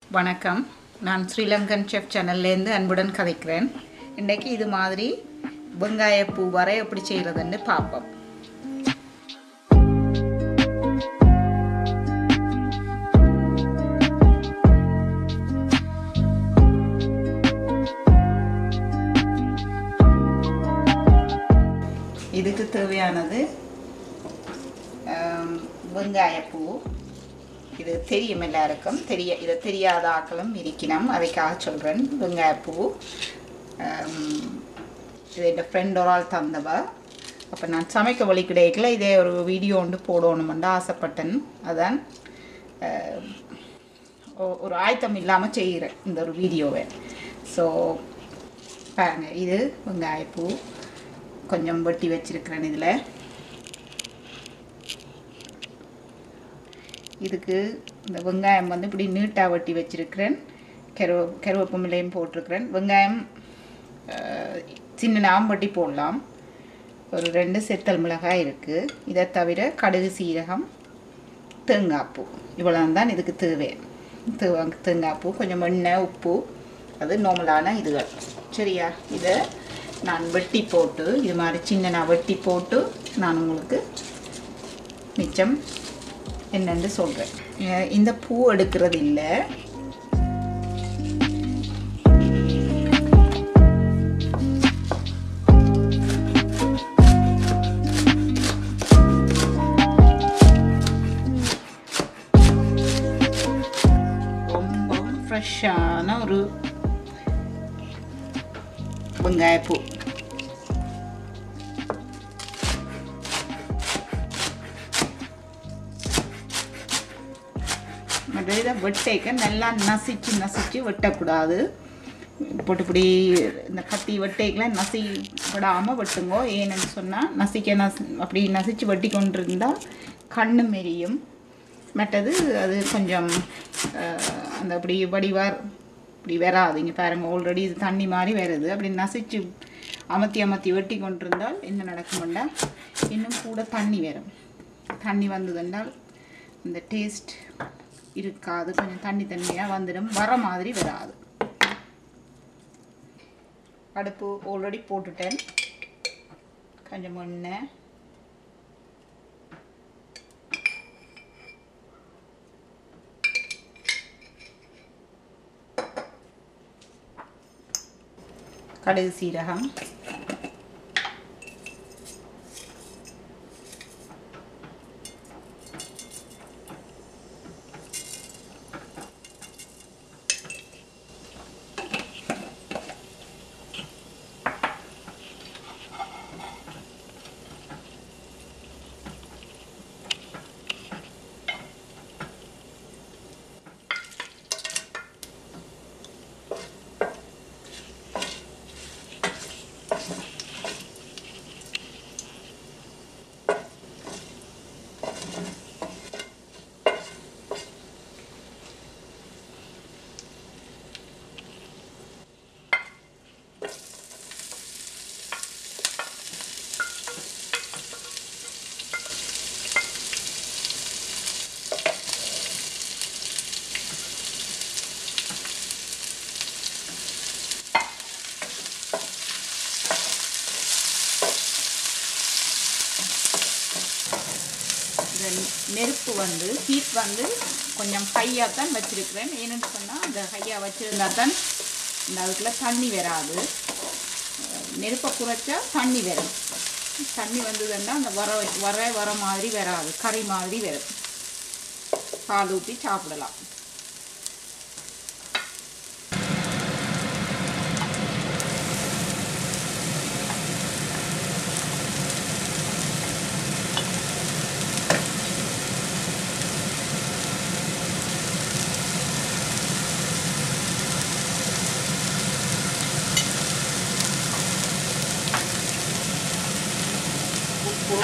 வணக்கம் நான் ஸ்ரீலங்கன் செஃப் சேனல்லேருந்து அன்புடன் கதைக்கிறேன் இன்றைக்கி இது மாதிரி வெங்காயப்பூ வரை எப்படி செய்கிறதுன்னு பார்ப்போம் இதுக்கு தேவையானது ஆம், வெங்காயப்பூ இது தெரியும் எல்லாருக்கும் தெரிய இதை தெரியாத ஆக்களும் இருக்கணும் அதைக்காக சொல்கிறேன் வெங்காயப்பூ ஆம், இது என் ஃப்ரெண்ட் ஒரு ஆள் தந்தவ அப்போ நான் சமைக்க வழி கிடைக்கல இதே ஒரு வீடியோ ஒன்று போடணுமெண்டு ஆசைப்பட்டேன் அதான் ஆம், ஒ- ஒரு ஆயத்தம் இல்லாமல் செய்கிறேன் இந்த ஒரு வீடியோவை ஸோ பாருங்க இது வெங்காயப்பூ கொஞ்சம் வெட்டி வச்சிருக்கிறேன் இதில் இதுக்கு இந்த வெங்காயம் வந்து இப்படி நீட்டாக வெட்டி வச்சிருக்கிறேன் கருவ கருவேப்பமிலையும் போட்டிருக்கிறேன் வெங்காயம் அஹ், சின்ன நாம் வெட்டி போடலாம் ஒரு ரெண்டு செத்தல் மிளகாய் இருக்குது இதை தவிர கடுகு சீரகம் தேங்காய்ப்பூ இவ்வளோ தான் இதுக்கு தேவை தே- தேங்காய்ப்பூ கொஞ்சம் எண்ணெய் உப்பு அது நார்மலான இதுகள் சரியா இதை நான் வெட்டி போட்டு இது மாதிரி சின்ன நான் வெட்டி போட்டு நான் உங்களுக்கு மிச்சம் என்னன்னு சொல்கிறேன் இந்த பூ எடுக்கிறது இல்லை ரொம்ப ஃப்ரெஷ்ஷான ஒரு வெங்காயப்பூ மற்ற இதை வெட்டேக்க நல்லா நசிச்சு நசிச்சு வெட்டக்கூடாது போட்டு இப்படி இந்த கத்தி வெட்டேக்கெலாம் நசி விடாமல் வெட்டுங்கோ ஏன்னு சொன்னால் நசிக்க நசி அப்படி நசிச்சு வெட்டி கொண்டு இருந்தால் கண்ணு மெரியும் மற்றது அது கொஞ்சம் அஹ், அந்த அப்படி வடிவார் இப்படி வராது இங்கே பாருங்க ஆல்ரெடி இது தண்ணி மாதிரி வருது அப்படி நசிச்சு அமர்த்தி அமர்த்தி வெட்டி கொண்டிருந்தால் என்ன நடக்கும்னா இன்னும் கூட தண்ணி வரும் தண்ணி வந்ததுன்றால் இந்த டேஸ்ட் இருக்காது கொஞ்சம் தண்ணி தண்ணியாக வந்துடும் வர மாதிரி வராது அடுப்பு ஆல்ரெடி போட்டுட்டேன் கொஞ்சம் எண்ணெய் கடுகு சீரகம் இந்த நெருப்பு வந்து ஹீட் வந்து கொஞ்சம் ஹையாக தான் வச்சுருக்கிறேன் ஏன்னு சொன்னால் அந்த ஹையாக வச்சுருந்தா தான் இந்த அதுக்குள்ள தண்ணி வராது அஹ் நெருப்பை குறைச்சா தண்ணி வரும் தண்ணி வந்ததுன்னா அந்த வர வர வர மாதிரி வராது கறி மாதிரி வரும் பால் ஊற்றி சாப்பிடலாம் உப்பு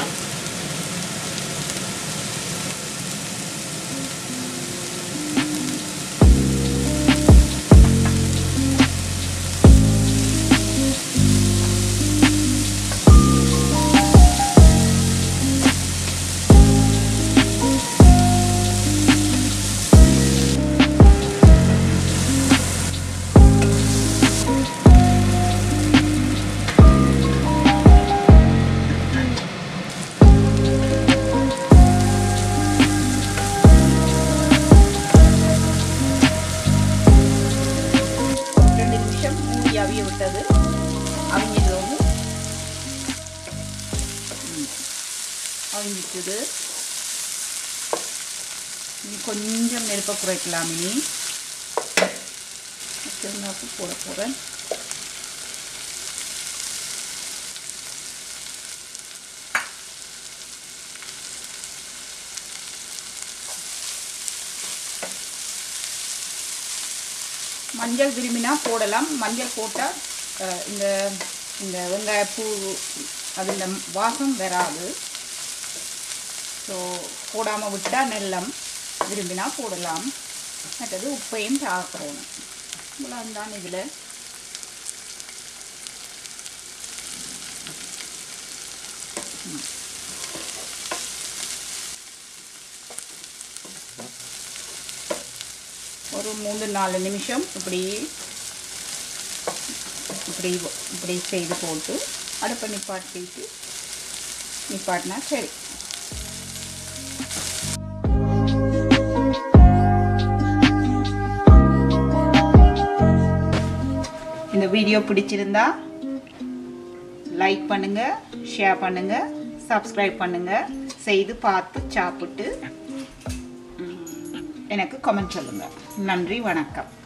அவிய விட்டது அவிஞ்சிடுவோம் அவிஞ்சிட்டுது இனி கொஞ்சம் நெருப்பை குறைக்கலாம் இனி தேங்காய்ப்பு போட போகிறேன் மஞ்சள் விரும்பினா போடலாம் மஞ்சள் போட்டால் அஹ், இந்த இந்த வெங்காயப்பூ அது இந்த வாசம் வராது ஸோ போடாமல் விட்டால் நெல்லம் விரும்பினா போடலாம் மற்றது உப்பையும் சாப்பிடணும் இவ்வளோ தான் இதில் ஒரு மூணு நாலு நிமிஷம் இப்படி இப்படி இப்படி செய்து போட்டு அடுப்பை நிப்பாட்டிட்டு நிப்பாட்டினா சரி இந்த வீடியோ பிடிச்சிருந்தா லைக் பண்ணுங்க ஷேர் பண்ணுங்க சப்ஸ்கிரைப் பண்ணுங்க செய்து பார்த்து சாப்பிட்டு ம், எனக்கு கமெண்ட் சொல்லுங்க நன்றி வணக்கம்